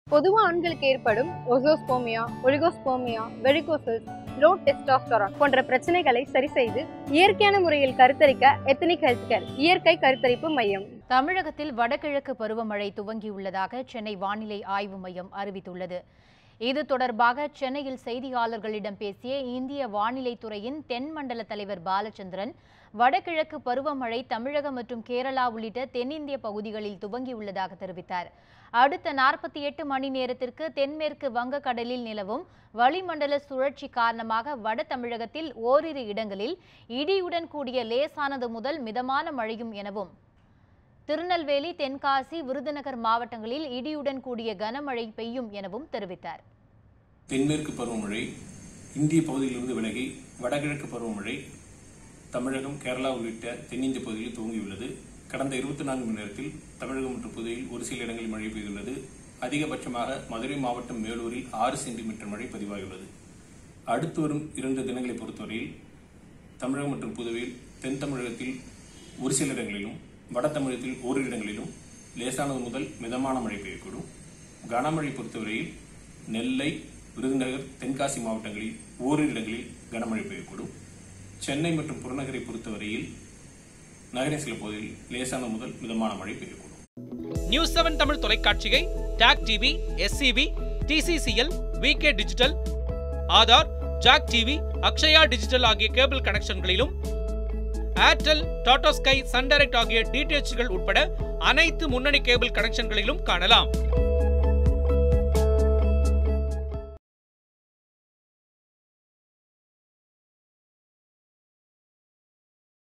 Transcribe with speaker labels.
Speaker 1: பொதுவா ஆண்களுக்கு ஏற்படும் azoospermia oligospermia varicoceles low testosterone போன்ற பிரச்சனைகளை சரி செய்து இயற்கையான முறையில் கருத்தரிக்க எத்தனிக் ஹெல்த் கேர் இயற்கை கருத்தரிப்பு மையம்
Speaker 2: தமிழகத்தில் வடகிழக்கு பருவமழை துவங்கியுள்ளதாக சென்னை வானிலை ஆய்வு மையம் அறிவித்துள்ளது இது தொடர்பாக சென்னையில் செய்தியாளர்களிடம் பேசிய இந்திய வானிலை துறையின் தென்மண்டல தலைவர் பாலச்சந்திரன் வடகிழக்கு பருவமழை தமிழகம் மற்றும் கேரளா உள்ளிட்ட தென்னிந்திய பகுதிகளில் துவங்கியுள்ளதாக தெரிவித்தார் அடுத்த நாற்பத்தி எட்டு மணி நேரத்திற்கு தென்மேற்கு வங்கக்கடலில் நிலவும் வளிமண்டல சுழற்சி காரணமாக வட தமிழகத்தில் ஓரிரு இடங்களில் இடியுடன் கூடிய லேசானது முதல் மிதமான மழையும் எனவும் திருநெல்வேலி தென்காசி விருதுநகர் மாவட்டங்களில் இடியுடன் கூடிய கனமழை பெய்யும் எனவும் தெரிவித்தார்
Speaker 3: தென்மேற்கு பருவமழை இந்திய பகுதியிலிருந்து விலகி வடகிழக்கு பருவமழை தமிழகம் கேரளா உள்ளிட்ட தென்னிந்திய பகுதியில் துவங்கியுள்ளது கடந்த இருபத்தி நான்கு மணி நேரத்தில் தமிழகம் மற்றும் புதுவையில் ஒரு சில இடங்களில் மழை பெய்துள்ளது அதிகபட்சமாக மதுரை மாவட்டம் மேலூரில் ஆறு சென்டிமீட்டர் மழை பதிவாகியுள்ளது அடுத்து வரும் இரண்டு தினங்களை பொறுத்தவரையில் தமிழகம் மற்றும் புதுவையில் தென் தமிழகத்தில் ஒரு சில இடங்களிலும் வட தமிழகத்தில் ஓரிரு இடங்களிலும் லேசானது முதல் மிதமான மழை பெய்யக்கூடும் கனமழை பொறுத்தவரையில் நெல்லை விருதுநகர் தென்காசி மாவட்டங்களில் ஓரிரு இடங்களில் கனமழை பெய்யக்கூடும் சென்னை மற்றும் புறநகரை பொறுத்தவரையில் நகரின் சில பகுதியில் லேசான முதல் மிதமான மழை பெய்யக்கூடும்
Speaker 4: நியூஸ் செவன் தமிழ் தொலைக்காட்சியை Tac TV SCV TCCL VK digital Aadhaar Jack TV Akshaya digital ஆகிய கேபிள் கனெக்ஷன்களிலும் Airtel Tata Sky Sun Direct ஆகிய டிடிஎச்கள் உட்பட அனைத்து முன்னணி கேபிள் கனெக்ஷன்களிலும் காணலாம்